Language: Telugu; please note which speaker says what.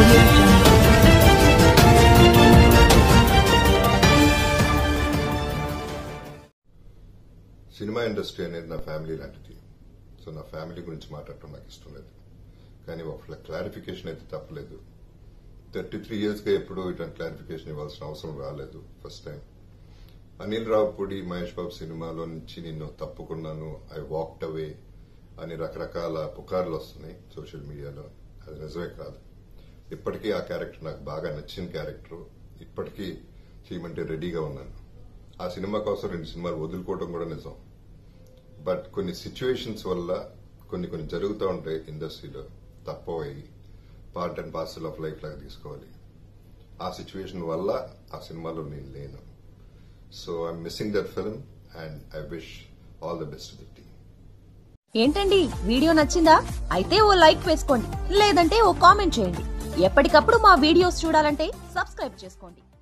Speaker 1: audio jungle.
Speaker 2: సినిమా ఇండస్ట్రీ అనేది నా ఫ్యామిలీ లాంటిది సో నా ఫ్యామిలీ గురించి మాట్లాడటం నాకు ఇష్టం లేదు కానీ ఒక క్లారిఫికేషన్ అయితే తప్పలేదు థర్టీ త్రీ ఇయర్స్గా ఎప్పుడూ ఇటువంటి క్లారిఫికేషన్ ఇవ్వాల్సిన అవసరం రాలేదు ఫస్ట్ టైం అనిల్ రావుపూడి మహేష్ బాబు సినిమాలో నుంచి నిన్ను తప్పుకున్నాను ఐ వాక్డ్ అవే అని రకరకాల పుకార్లు వస్తున్నాయి సోషల్ మీడియాలో అది నిజమే కాదు ఇప్పటికీ ఆ క్యారెక్టర్ నాకు బాగా నచ్చిన క్యారెక్టర్ ఇప్పటికీ చేయమంటే రెడీగా ఉన్నాను ఆ సినిమా కోసం రెండు సినిమాలు వదులుకోవడం కూడా నిజం బట్ కొన్ని సిచ్యువేషన్స్ వల్ల కొన్ని కొన్ని జరుగుతూ ఉంటాయి ఇండస్ట్రీలో తప్పవయి part and parcel of life లాగా తీసుకోవాలి ఆ సిచ్యువేషన్ వల్ల ఆ సినిమాలో నేను లేను so I'm missing that film and I wish all the best the team
Speaker 3: ఏంటండి వీడియో నచ్చిందా అయితే ఓ లైక్ వేసుకోండి లేదంటే ఓ కామెంట్ చేయండి ఎప్పటికప్పుడు మా వీడియోస్ చూడాలంటే సబ్స్క్రైబ్ చేసుకోండి